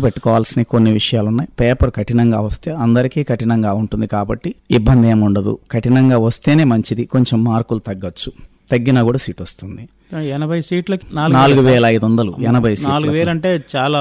గుర్తుపెట్టుకోవాల్సిన కొన్ని విషయాలు ఉన్నాయి పేపర్ కఠినంగా వస్తే అందరికీ కఠినంగా ఉంటుంది కాబట్టి ఇబ్బంది ఏమి ఉండదు కఠినంగా వస్తేనే మంచిది కొంచెం మార్కులు తగ్గొచ్చు తగ్గినా కూడా సీట్ వస్తుంది ఎనభై సీట్లకి నాలుగు నాలుగు వేల ఐదు వందలు ఎనభై నాలుగు సీట్లు వేలు అంటే చాలా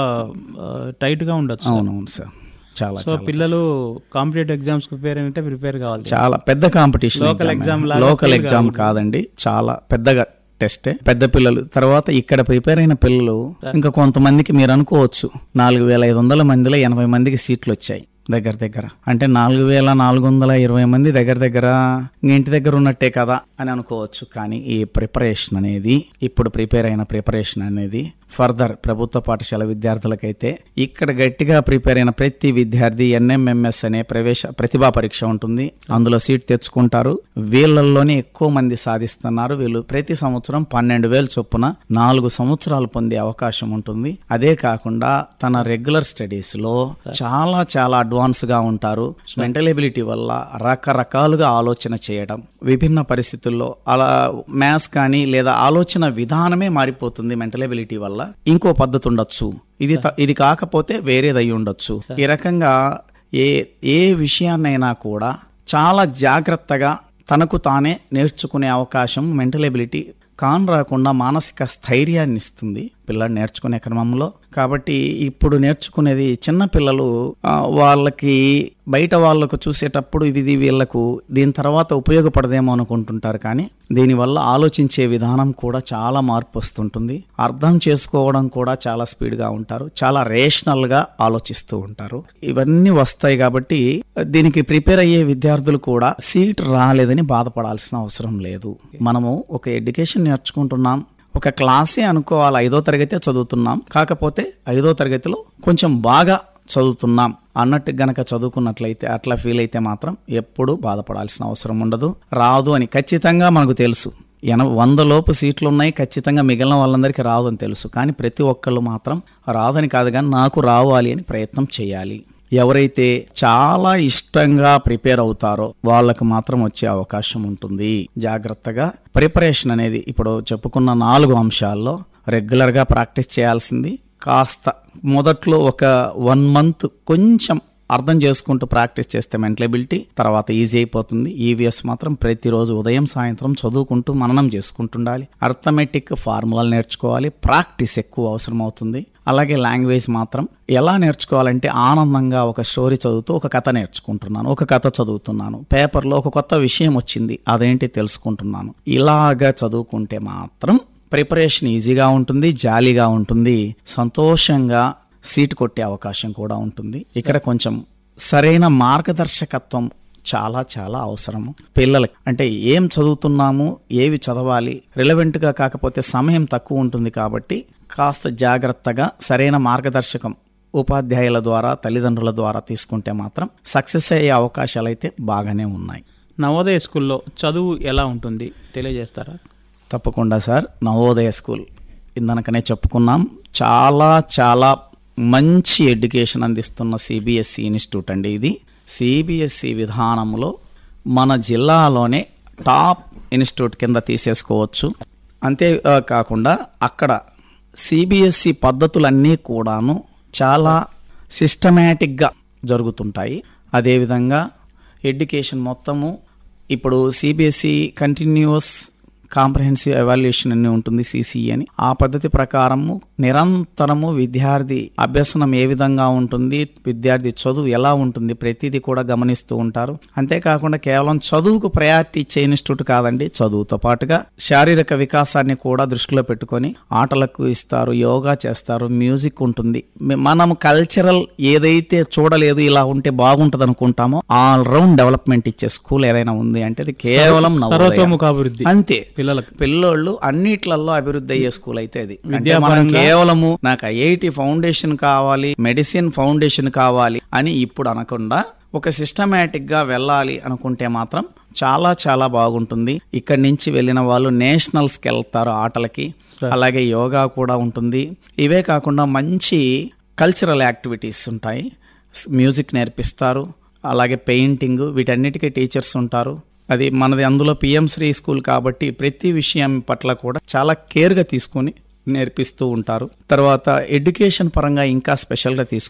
టైట్ గా ఉండొచ్చు సార్. అవునవును సార్ చాలా సో పిల్లలు కాంపిటేటివ్ ఎగ్జామ్స్ ప్రిపేర్ అంటే ప్రిపేర్ కావాలి చాలా పెద్ద కాంపిటీషన్ Local exam లాగా లోకల్ fail ఎగ్జామ్ కాదండి చాలా పెద్దగా టెస్టే పెద్ద పిల్లలు తర్వాత ఇక్కడ ప్రిపేర్ అయిన పిల్లలు ఇంకా కొంతమందికి మీరు అనుకోవచ్చు నాలుగు వేల ఐదు వందల మందిలో ఎనభై మందికి సీట్లు వచ్చాయి దగ్గర దగ్గర అంటే నాలుగు వేల నాలుగు వందల ఇరవై మంది దగ్గర దగ్గర ఇంటి దగ్గర ఉన్నట్టే కదా అని అనుకోవచ్చు కానీ ఈ ప్రిపరేషన్ అనేది ఇప్పుడు ప్రిపేర్ అయిన ప్రిపరేషన్ అనేది ఫర్దర్ ప్రభుత్వ పాఠశాల విద్యార్థులకైతే ఇక్కడ గట్టిగా ప్రిపేర్ అయిన ప్రతి విద్యార్థి ఎన్ఎంఎంఎస్ అనే ప్రవేశ ప్రతిభా పరీక్ష ఉంటుంది అందులో సీట్ తెచ్చుకుంటారు వీళ్ళల్లోనే ఎక్కువ మంది సాధిస్తున్నారు వీళ్ళు ప్రతి సంవత్సరం పన్నెండు వేలు చొప్పున నాలుగు సంవత్సరాలు పొందే అవకాశం ఉంటుంది అదే కాకుండా తన రెగ్యులర్ స్టడీస్ లో చాలా చాలా అడ్వాన్స్ గా ఉంటారు మెంటల్ ఎబిలిటీ వల్ల రకరకాలుగా ఆలోచన చేయడం విభిన్న పరిస్థితుల్లో అలా మ్యాథ్స్ కానీ లేదా ఆలోచన విధానమే మారిపోతుంది మెంటల్ ఎబిలిటీ వల్ల ఇంకో పద్ధతి ఉండొచ్చు ఇది త- ఇది కాకపోతే వేరేది అయి ఉండొచ్చు ఈ రకంగా ఏ ఏ విషయాన్నైనా కూడా చాలా జాగ్రత్తగా తనకు తానే నేర్చుకునే అవకాశం మెంటల్ ఎబిలిటీ కాన్ రాకుండా మానసిక స్థైర్యాన్ని ఇస్తుంది పిల్లలు నేర్చుకునే క్రమంలో కాబట్టి ఇప్పుడు నేర్చుకునేది చిన్న పిల్లలు ఆ, వాళ్ళకి బయట వాళ్ళకు చూసేటప్పుడు ఇది వీళ్ళకు దీని తర్వాత ఉపయోగపడదేమో అనుకుంటుంటారు కానీ దీనివల్ల ఆలోచించే విధానం కూడా చాలా మార్పు వస్తుంటుంది అర్థం చేసుకోవడం కూడా చాలా స్పీడ్గా ఉంటారు చాలా రేషనల్గా ఆలోచిస్తూ ఉంటారు ఇవన్నీ వస్తాయి కాబట్టి దీనికి ప్రిపేర్ అయ్యే విద్యార్థులు కూడా సీట్ రాలేదని బాధపడాల్సిన అవసరం లేదు మనము ఒక ఎడ్యుకేషన్ నేర్చుకుంటున్నాం ఒక క్లాసే అనుకోవాలి ఐదో తరగతే చదువుతున్నాం కాకపోతే ఐదో తరగతిలో కొంచెం బాగా చదువుతున్నాం అన్నట్టు గనక చదువుకున్నట్లయితే అట్లా ఫీల్ అయితే మాత్రం ఎప్పుడూ బాధపడాల్సిన అవసరం ఉండదు రాదు అని ఖచ్చితంగా మనకు తెలుసు ఎన వంద లోపు సీట్లు ఉన్నాయి ఖచ్చితంగా మిగిలిన వాళ్ళందరికీ రాదు అని తెలుసు కానీ ప్రతి ఒక్కళ్ళు మాత్రం రాదని కాదు కానీ నాకు రావాలి అని ప్రయత్నం చేయాలి ఎవరైతే చాలా ఇష్టంగా ప్రిపేర్ అవుతారో వాళ్ళకు మాత్రం వచ్చే అవకాశం ఉంటుంది జాగ్రత్తగా ప్రిపరేషన్ అనేది ఇప్పుడు చెప్పుకున్న నాలుగు అంశాల్లో రెగ్యులర్గా ప్రాక్టీస్ చేయాల్సింది కాస్త మొదట్లో ఒక వన్ మంత్ కొంచెం అర్థం చేసుకుంటూ ప్రాక్టీస్ చేస్తే మెంటల్ ఎబిలిటీ తర్వాత ఈజీ అయిపోతుంది ఈవీఎస్ మాత్రం ప్రతిరోజు ఉదయం సాయంత్రం చదువుకుంటూ మననం చేసుకుంటుండాలి అర్థమెటిక్ ఫార్ములాలు నేర్చుకోవాలి ప్రాక్టీస్ ఎక్కువ అవసరం అవుతుంది అలాగే లాంగ్వేజ్ మాత్రం ఎలా నేర్చుకోవాలంటే ఆనందంగా ఒక స్టోరీ చదువుతూ ఒక కథ నేర్చుకుంటున్నాను ఒక కథ చదువుతున్నాను పేపర్లో ఒక కొత్త విషయం వచ్చింది అదేంటి తెలుసుకుంటున్నాను ఇలాగా చదువుకుంటే మాత్రం ప్రిపరేషన్ ఈజీగా ఉంటుంది జాలీగా ఉంటుంది సంతోషంగా సీట్ కొట్టే అవకాశం కూడా ఉంటుంది ఇక్కడ కొంచెం సరైన మార్గదర్శకత్వం చాలా చాలా అవసరము పిల్లలకి అంటే ఏం చదువుతున్నాము ఏవి చదవాలి రిలవెంట్గా కాకపోతే సమయం తక్కువ ఉంటుంది కాబట్టి కాస్త జాగ్రత్తగా సరైన మార్గదర్శకం ఉపాధ్యాయుల ద్వారా తల్లిదండ్రుల ద్వారా తీసుకుంటే మాత్రం సక్సెస్ అయ్యే అవకాశాలు అయితే బాగానే ఉన్నాయి నవోదయ స్కూల్లో చదువు ఎలా ఉంటుంది తెలియజేస్తారా తప్పకుండా సార్ నవోదయ స్కూల్ ఇందనకనే చెప్పుకున్నాం చాలా చాలా మంచి ఎడ్యుకేషన్ అందిస్తున్న సిబిఎస్ఈ ఇన్స్టిట్యూట్ అండి ఇది సిబిఎస్ఈ విధానంలో మన జిల్లాలోనే టాప్ ఇన్స్టిట్యూట్ కింద తీసేసుకోవచ్చు అంతే ఆ, కాకుండా అక్కడ సిబిఎస్ఈ పద్ధతులన్నీ కూడాను చాలా సిస్టమేటిక్గా జరుగుతుంటాయి అదేవిధంగా ఎడ్యుకేషన్ మొత్తము ఇప్పుడు సిబిఎస్ఈ కంటిన్యూస్ కాంప్రహెన్సివ్ ఎవాల్యుయేషన్ అని ఉంటుంది సిసిఈ అని ఆ పద్ధతి ప్రకారము నిరంతరము విద్యార్థి అభ్యసనం ఏ విధంగా ఉంటుంది విద్యార్థి చదువు ఎలా ఉంటుంది ప్రతిదీ కూడా గమనిస్తూ ఉంటారు అంతేకాకుండా కేవలం చదువుకు ప్రయారిటీ ఇచ్చే ఇన్స్టిట్యూట్ కాదండి చదువుతో పాటుగా శారీరక వికాసాన్ని కూడా దృష్టిలో పెట్టుకొని ఆటలకు ఇస్తారు యోగా చేస్తారు మ్యూజిక్ ఉంటుంది మే- మనం కల్చరల్ ఏదైతే చూడలేదు ఇలా ఉంటే బాగుంటది అనుకుంటామో ఆల్ రౌండ్ డెవలప్మెంట్ ఇచ్చే స్కూల్ ఏదైనా ఉంది అంటే అది కేవలం నవోదయ. సర్వతోముఖాభివృద్ధి అంతే పిల్లలకు పిల్లోళ్ళు అన్నిట్లలో అభివృద్ధి అయ్యే స్కూల్ అయితే అది అంటే మనం కేవలము నాకు ఐఐటి ఫౌండేషన్ కావాలి మెడిసిన్ ఫౌండేషన్ కావాలి అని ఇప్పుడు అనకుండా ఒక సిస్టమేటిక్ గా వెళ్ళాలి అనుకుంటే మాత్రం చాలా చాలా బాగుంటుంది ఇక్కడి నుంచి వెళ్ళిన వాళ్ళు నేషనల్స్కి వెళ్తారు ఆటలకి అలాగే యోగా కూడా ఉంటుంది ఇవే కాకుండా మంచి కల్చరల్ యాక్టివిటీస్ ఉంటాయి మ్యూజిక్ నేర్పిస్తారు అలాగే పెయింటింగ్ వీటన్నిటికీ టీచర్స్ ఉంటారు అది మనది అందులో పిఎం శ్రీ స్కూల్ కాబట్టి ప్రతి విషయం పట్ల కూడా చాలా కేర్గా తీసుకొని నేర్పిస్తూ ఉంటారు తర్వాత ఎడ్యుకేషన్ పరంగా ఇంకా స్పెషల్గా తీసుకు